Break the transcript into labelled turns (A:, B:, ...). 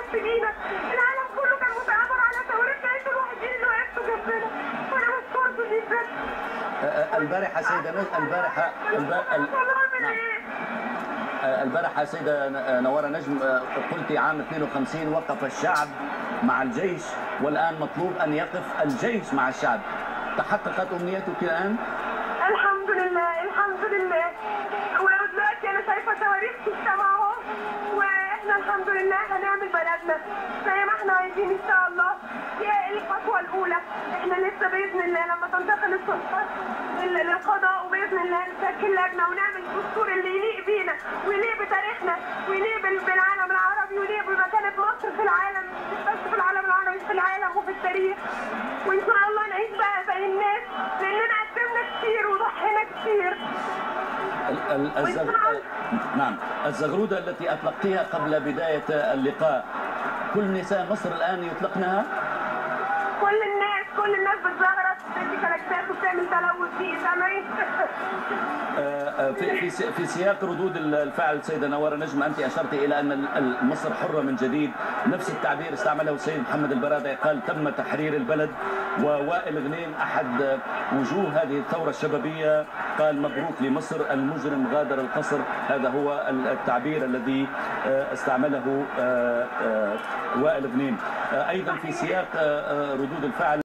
A: بينا العالم كله كان متآمر على ثورتنا انتوا الوحيدين اللي وقفتوا جنبنا وانا بشكركم جدا
B: آه، البارحة سيدة نج- البارحة الب... ال...
A: طب اعمل
B: نعم.
A: ايه؟
B: آه، البارحة سيدة ن- نوارة نجم آه، قلت عام 52 وقف الشعب مع الجيش والآن مطلوب أن يقف الجيش مع الشعب تحققت أمنيتك الآن؟
A: الحمد لله الحمد لله ودلوقتي انا شايفه تواريخ في السماء اهو واحنا الحمد لله هنعمل بلدنا زي ما احنا عايزين ان شاء الله هي الخطوه الاولى احنا لسه باذن الله لما تنتقل السلطه لل- للقضاء وباذن الله نشكل لجنه ونعمل الدستور اللي يليق بينا ويليق بتاريخنا ويليق بال- بالعالم العربي ويليق بمكانه مصر في العالم مش بس في العالم العربي في العالم وفي التاريخ وان شاء الله نعيش بقى زي الناس لاننا قدمنا كتير وضحينا كتير
B: ال- ال- الزغ... آه، نعم الزغرودة التي أطلقتها قبل بداية اللقاء كل نساء مصر الآن يطلقنها؟
A: كل الناس كل الناس بتزغرط بتدي كلاكسات وبتعمل تلوث في سامعين
B: آه، آه، في في سي- في سياق ردود الفعل سيدة نوارة نجم أنت أشرت إلى أن ال- ال- مصر حرة من جديد نفس التعبير استعمله السيد محمد البرادعي قال تم تحرير البلد ووائل غنيم أحد آه، وجوه هذه الثورة الشبابية قال مبروك لمصر المجرم غادر القصر هذا هو ال- التعبير الذي آه، استعمله آه، آه، وائل غنيم آه، أيضا في سياق آه، آه، ردود الفعل